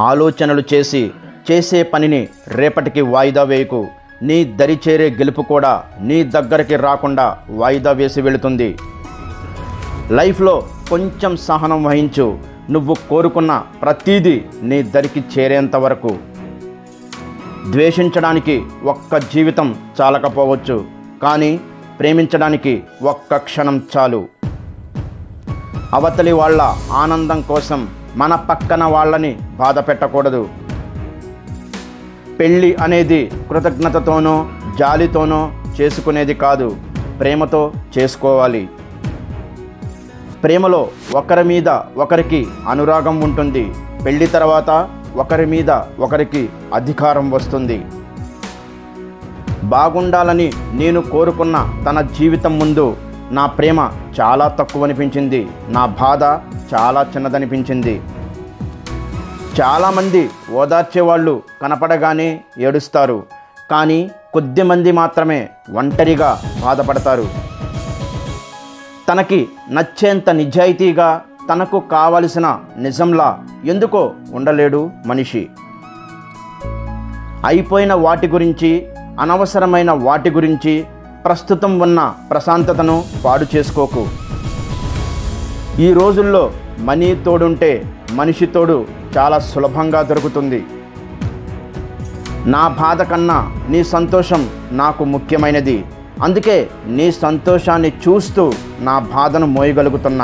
ఆలోచనలు చేసి చేసే పనిని రేపటికి వాయిదా వేయకు నీ దరి చేరే గెలుపు కూడా నీ దగ్గరికి రాకుండా వాయిదా వేసి వెళుతుంది లైఫ్లో కొంచెం సహనం వహించు నువ్వు కోరుకున్న ప్రతీదీ నీ దరికి చేరేంత వరకు ద్వేషించడానికి ఒక్క జీవితం చాలకపోవచ్చు కానీ ప్రేమించడానికి ఒక్క క్షణం చాలు అవతలి వాళ్ళ ఆనందం కోసం మన పక్కన వాళ్ళని బాధ పెట్టకూడదు పెళ్ళి అనేది కృతజ్ఞతతోనో జాలితోనో చేసుకునేది కాదు ప్రేమతో చేసుకోవాలి ప్రేమలో ఒకరి మీద ఒకరికి అనురాగం ఉంటుంది పెళ్లి తర్వాత ఒకరి మీద ఒకరికి అధికారం వస్తుంది బాగుండాలని నేను కోరుకున్న తన జీవితం ముందు నా ప్రేమ చాలా తక్కువనిపించింది నా బాధ చాలా చిన్నదనిపించింది చాలామంది ఓదార్చేవాళ్ళు కనపడగానే ఏడుస్తారు కానీ కొద్దిమంది మాత్రమే ఒంటరిగా బాధపడతారు తనకి నచ్చేంత నిజాయితీగా తనకు కావలసిన నిజంలా ఎందుకో ఉండలేడు మనిషి అయిపోయిన వాటి గురించి అనవసరమైన వాటి గురించి ప్రస్తుతం ఉన్న ప్రశాంతతను పాడు చేసుకోకు ఈ రోజుల్లో మనీ తోడుంటే మనిషి తోడు చాలా సులభంగా దొరుకుతుంది నా బాధ కన్నా నీ సంతోషం నాకు ముఖ్యమైనది అందుకే నీ సంతోషాన్ని చూస్తూ నా బాధను మోయగలుగుతున్నా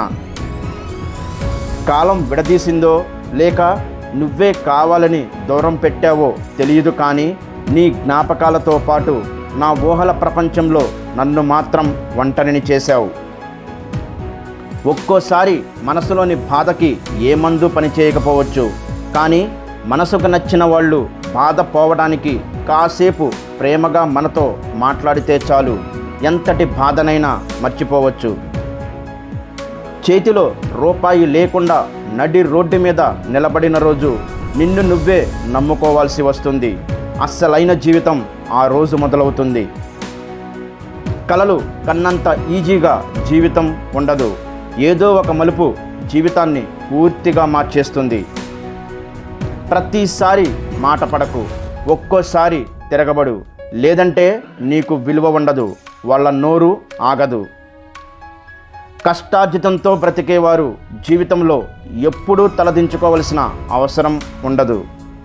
కాలం విడదీసిందో లేక నువ్వే కావాలని దూరం పెట్టావో తెలియదు కానీ నీ జ్ఞాపకాలతో పాటు నా ఊహల ప్రపంచంలో నన్ను మాత్రం ఒంటరిని చేశావు ఒక్కోసారి మనసులోని బాధకి ఏ మందు పనిచేయకపోవచ్చు కానీ మనసుకు నచ్చిన వాళ్ళు బాధ పోవడానికి కాసేపు ప్రేమగా మనతో మాట్లాడితే చాలు ఎంతటి బాధనైనా మర్చిపోవచ్చు చేతిలో రూపాయి లేకుండా నడి రోడ్డు మీద నిలబడిన రోజు నిన్ను నువ్వే నమ్ముకోవాల్సి వస్తుంది అస్సలైన జీవితం ఆ రోజు మొదలవుతుంది కలలు కన్నంత ఈజీగా జీవితం ఉండదు ఏదో ఒక మలుపు జీవితాన్ని పూర్తిగా మార్చేస్తుంది ప్రతిసారి మాట పడకు ఒక్కోసారి తిరగబడు లేదంటే నీకు విలువ ఉండదు వాళ్ళ నోరు ఆగదు కష్టార్జితంతో బ్రతికేవారు జీవితంలో ఎప్పుడూ తలదించుకోవలసిన అవసరం ఉండదు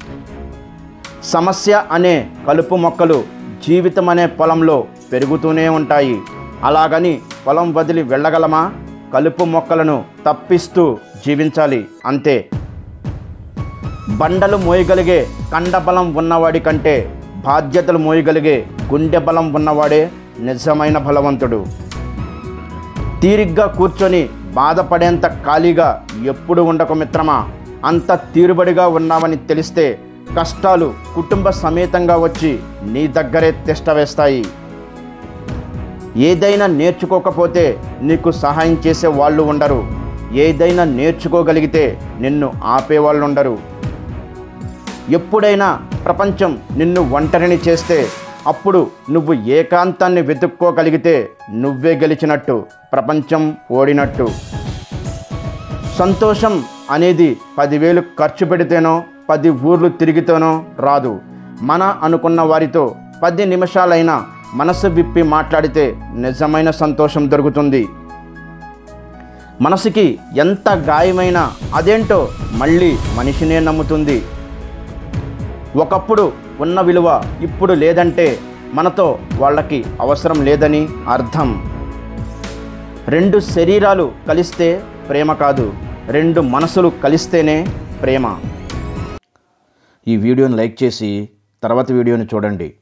సమస్య అనే కలుపు మొక్కలు జీవితం అనే పొలంలో పెరుగుతూనే ఉంటాయి అలాగని పొలం వదిలి వెళ్ళగలమా కలుపు మొక్కలను తప్పిస్తూ జీవించాలి అంతే బండలు మోయగలిగే కండబలం ఉన్నవాడి కంటే బాధ్యతలు మోయగలిగే గుండె బలం ఉన్నవాడే నిజమైన బలవంతుడు తీరిగ్గా కూర్చొని బాధపడేంత ఖాళీగా ఎప్పుడు ఉండకు మిత్రమా అంత తీరుబడిగా ఉన్నామని తెలిస్తే కష్టాలు కుటుంబ సమేతంగా వచ్చి నీ దగ్గరే తిష్ట వేస్తాయి ఏదైనా నేర్చుకోకపోతే నీకు సహాయం చేసే వాళ్ళు ఉండరు ఏదైనా నేర్చుకోగలిగితే నిన్ను ఆపేవాళ్ళు ఉండరు ఎప్పుడైనా ప్రపంచం నిన్ను ఒంటరిని చేస్తే అప్పుడు నువ్వు ఏకాంతాన్ని వెతుక్కోగలిగితే నువ్వే గెలిచినట్టు ప్రపంచం ఓడినట్టు సంతోషం అనేది పదివేలు ఖర్చు పెడితేనో పది ఊర్లు తిరిగితేనో రాదు మన అనుకున్న వారితో పది నిమిషాలైనా మనసు విప్పి మాట్లాడితే నిజమైన సంతోషం దొరుకుతుంది మనసుకి ఎంత గాయమైనా అదేంటో మళ్ళీ మనిషినే నమ్ముతుంది ఒకప్పుడు ఉన్న విలువ ఇప్పుడు లేదంటే మనతో వాళ్ళకి అవసరం లేదని అర్థం రెండు శరీరాలు కలిస్తే ప్రేమ కాదు రెండు మనసులు కలిస్తేనే ప్రేమ ఈ వీడియోని లైక్ చేసి తర్వాత వీడియోని చూడండి